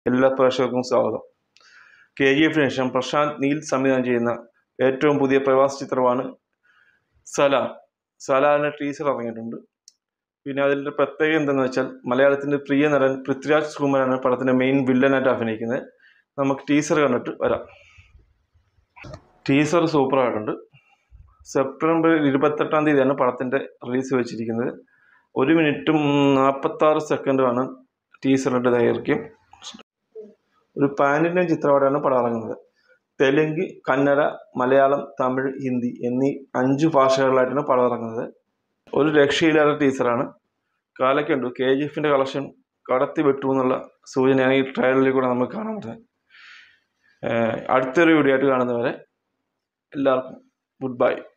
എല്ലാ പ്രേക്ഷകർക്കും സ്വാഗതം കെ ജി എഫിന് ശേഷം പ്രശാന്ത് നീൽ സംവിധാനം ചെയ്യുന്ന ഏറ്റവും പുതിയ പ്രവാസ ചിത്രമാണ് സലാർ സലാറിൻ്റെ ടീസർ ഇറങ്ങിയിട്ടുണ്ട് പിന്നെ അതിൻ്റെ പ്രത്യേകത എന്തെന്ന് വെച്ചാൽ മലയാളത്തിൻ്റെ പ്രിയ നടൻ പൃഥ്വിരാജ് കുമാറാണ് പടത്തിൻ്റെ മെയിൻ വില്ലനായിട്ട് അഭിനയിക്കുന്നത് നമുക്ക് ടീസർ കണ്ടിട്ട് വരാം ടീസർ സൂപ്പറായിട്ടുണ്ട് സെപ്റ്റംബർ ഇരുപത്തെട്ടാം തീയതിയാണ് പടത്തിൻ്റെ റിലീസ് വെച്ചിരിക്കുന്നത് ഒരു മിനിറ്റും നാൽപ്പത്താറ് സെക്കൻഡുമാണ് ടീസറിൻ്റെ ദൈർഘ്യം ഒരു പാൻ ഇന്ത്യൻ ചിത്രമായിട്ടാണ് പടം ഇറങ്ങുന്നത് തെലുങ്ക് കന്നഡ മലയാളം തമിഴ് ഹിന്ദി എന്നീ അഞ്ച് ഭാഷകളിലായിട്ടാണ് പടം ഇറങ്ങുന്നത് ഒരു രക്ഷയില്ലാത്ത ടീസറാണ് കാലക്കുണ്ട് കെ ജി എഫിൻ്റെ കളക്ഷൻ കടത്തി വിട്ടു എന്നുള്ള സൂചനയാണ് ഈ ട്രയലിൽ കൂടെ നമുക്ക് കാണാൻ പറ്റുന്നത് ഏഹ് അടുത്തൊരു വീഡിയോ ആയിട്ട് കാണുന്നവരെ എല്ലാവർക്കും ഗുഡ് ബൈ